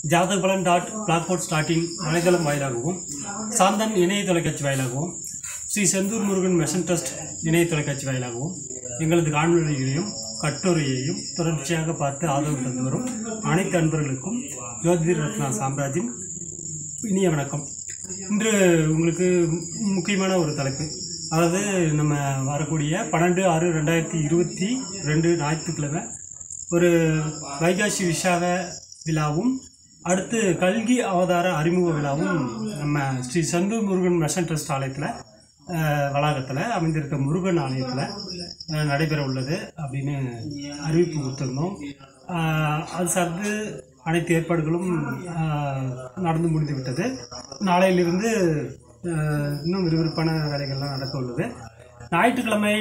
ஜாதக பலன் டாட் பிளாக்போர்ட் ஸ்டார்டின் வலைதளம் வாயிலாகவும் சாந்தன் இணைய தொலைக்காட்சி வாயிலாகவும் ஸ்ரீ செந்தூர் முருகன் மெஷன் ட்ரஸ்ட் இணைய தொலைக்காட்சி வாயிலாகவும் எங்களது காணொலிகளையும் கட்டுரையையும் தொடர்ச்சியாக பார்த்து ஆதரவு தந்து வரும் அனைத்து அன்பர்களுக்கும் ஜோதிர் ரத்னா சாம்ராஜின் இனிய வணக்கம் இன்று உங்களுக்கு முக்கியமான ஒரு தலைப்பு அதாவது நம்ம வரக்கூடிய பன்னெண்டு ஆறு ரெண்டாயிரத்தி இருபத்தி ரெண்டு ஞாயிற்றுக்கிழமை ஒரு வைகாசி விஷாக விழாவும் அடுத்து கல்கி அவதார அறிமுக விழாவும் நம்ம ஸ்ரீ செந்தூர் முருகன் மெஷன் ட்ரஸ்ட் ஆலயத்தில் வளாகத்தில் அமைந்திருக்க முருகன் ஆலயத்தில் நடைபெற உள்ளது அப்படின்னு அறிவிப்பு கொடுத்துருந்தோம் ஆஹ் அது சார்ந்து அனைத்து ஏற்பாடுகளும் ஆஹ் நடந்து முடிந்து விட்டது நாளையிலிருந்து ஆஹ் இன்னும் விறுவிறுப்பான வேலைகள்லாம் நடக்க உள்ளது ஞாயிற்றுக்கிழமை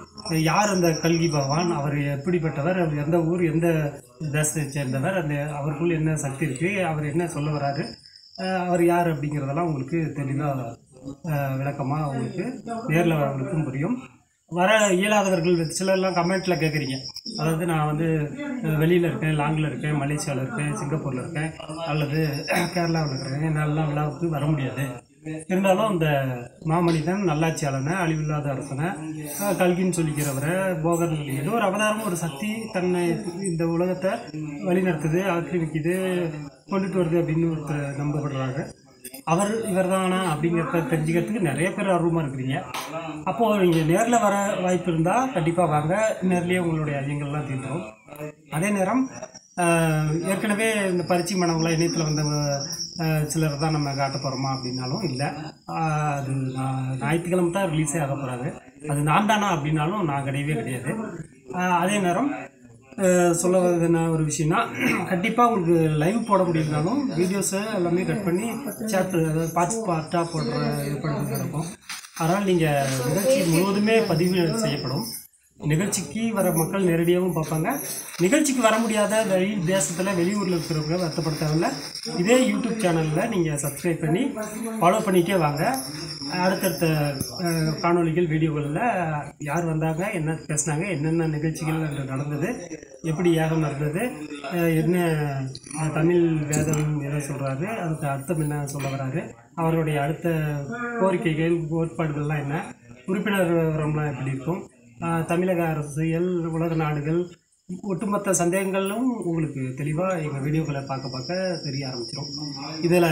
யார் அந்த கல்கி பகவான் அவர் எப்படிப்பட்டவர் அவர் எந்த ஊர் எந்த தேசத்தை சேர்ந்தவர் அந்த அவருக்குள் என்ன சக்தி இருக்குது அவர் என்ன சொல்ல வராரு ஆஹ் அவர் யார் அப்படிங்கிறதெல்லாம் உங்களுக்கு தெளிவாக விளக்கமாக உங்களுக்கு நேரில் வரவங்களுக்கும் புரியும் வர இயலாதவர்கள் சிலர்லாம் கமெண்ட்டில் கேட்குறீங்க அதாவது நான் வந்து வெளியில் இருக்கேன் லாங்கில் இருக்கேன் மலேசியாவில் இருக்கேன் சிங்கப்பூரில் இருக்கேன் அல்லது கேரளாவில் இருக்கேன் என்னாலலாம் விழாவுக்கு வர முடியாது இருந்தாலும் அந்த மாமனிதன் நல்லாட்சியாளனை அழிவில்லாத அரசனை அஹ், கல்கின்னு சொல்லிக்கிறவரை போகர் ஏதோ ஒரு அவதாரம் ஒரு சக்தி தன்னை இந்த உலகத்தை வழிநடத்துது ஆக்கிரமிக்குது கொண்டுட்டு வருது அப்படின்னு ஒருத்தர் நம்பப்படுறாங்க அவர் இவர்தானா அப்படிங்கிறத தெரிஞ்சுக்கிறதுக்கு நிறைய பேர் ஆர்வமாக இருக்கிறீங்க அப்போது நீங்கள் நேரில் வர வாய்ப்பு இருந்தால் கண்டிப்பாக வாங்க நேர்லேயே உங்களுடைய ஐயங்கள்லாம் தீர்ந்துடும் அதே நேரம் ஆஹ், ஏற்கனவே இந்த பரிச்சயமானவங்களாம் இணையத்தில் வந்த ஆஹ், சிலர் தான் நம்ம காட்ட போகிறோமா அப்படின்னாலும் இல்லை ஆஹ், அது நான் ஞாயிற்றுக்கிழமை தான் ரிலீஸே ஆக போகிறாரு அது நான் தானா அப்படின்னாலும் நான் கிடையவே கிடையாது ஆஹ், அதே நேரம் அஹ் சொல்ல வர்றது என்ன ஒரு விஷயம்னா கண்டிப்பாக உங்களுக்கு லைவ் போட முடியலனாலும் வீடியோஸை எல்லாமே கட் பண்ணி சாப்டர் அதாவது பார்ட்ஸ் பார்ட்டாக போடுற ஏற்பாடு நடக்கும் அதனால் நீங்கள் நிகழ்ச்சி முழுவதுமே பதிவு செய்யப்படும் நிகழ்ச்சிக்கு வர மக்கள் நேரடியாகவும் பார்ப்பாங்க நிகழ்ச்சிக்கு வர முடியாத வெளி தேசத்தில் வெளியூரில் இருக்கிறவங்க வருத்தப்பட தேவையில்ல இதே யூடியூப் சேனலில் நீங்கள் சப்ஸ்கிரைப் பண்ணி ஃபாலோ பண்ணிட்டே வாங்க அடுத்தடுத்த அஹ், காணொளிகள் வீடியோகளில் யார் வந்தாங்க என்ன பேசுனாங்க என்னென்ன நிகழ்ச்சிகள் அன்று நடந்தது எப்படி யாகம் நடந்தது அஹ், என்ன அஹ், தமிழ் வேதம் என்ன சொல்கிறாரு அதுக்கு அர்த்தம் என்ன சொல்ல வராரு அவருடைய அடுத்த கோரிக்கைகள் கோட்பாடுகள்லாம் என்ன உறுப்பினர் விவரம்லாம் எப்படி இருக்கும் ஆஹ் தமிழக அரசியல் உலக நாடுகள் ஒட்டுமொத்த சந்தேகங்களும் உங்களுக்கு தெளிவாக எங்கள் வீடியோக்களை பார்க்க பார்க்க தெரிய ஆரம்பிச்சிடும் இதில்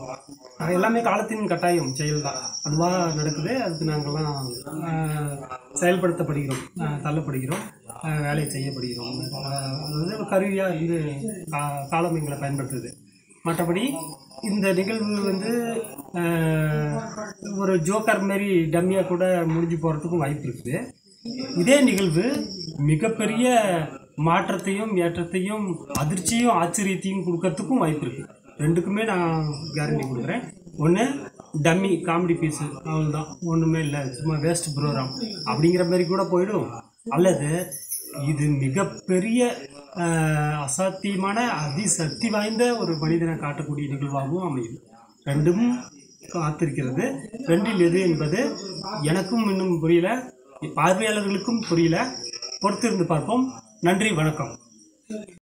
எல்லாமே காலத்தின் கட்டாயம் செயல் தான் அதுவாக நடக்குது அதுக்கு நாங்கள்லாம் ஆஹ், செயல்படுத்தப்படுகிறோம் ஆஹ், தள்ளப்படுகிறோம் ஆஹ், வேலை செய்யப்படுகிறோம் ஆஹ், அதாவது கருவியாக இருந்து கா- காலம் எங்களை பயன்படுத்துது மற்றபடி இந்த நிகழ்வு வந்து ஆஹ், ஒரு ஜோக்கர் மாதிரி டம்மியாக கூட முடிஞ்சு போகிறதுக்கும் வாய்ப்பு இருக்குது இதே நிகழ்வு மிகப்பெரிய மாற்றத்தையும் ஏற்றத்தையும் அதிர்ச்சியும் ஆச்சரியத்தையும் கொடுக்கறதுக்கும் வாய்ப்பு இருக்குது ரெண்டுக்குமே நான் கேரண்டி கொடுக்குறேன் ஒன்று டம்மி காமெடி பீஸு அவ்வளோதான் ஒன்றுமே இல்லை சும்மா வேஸ்ட் ப்ரோக்ராம் அப்படிங்கிற மாதிரி கூட போயிடும் அல்லது இது மிகப்பெரிய ஆஹ், அசாத்தியமான அதிசக்தி வாய்ந்த ஒரு மனிதனை காட்டக்கூடிய நிகழ்வாகவும் அமையும் ரெண்டும் காத்திருக்கிறது ரெண்டில் எது என்பது எனக்கும் இன்னும் புரியல பார்வையாளர்களுக்கும் புரியல பொறுத்திருந்து பார்ப்போம் நன்றி வணக்கம்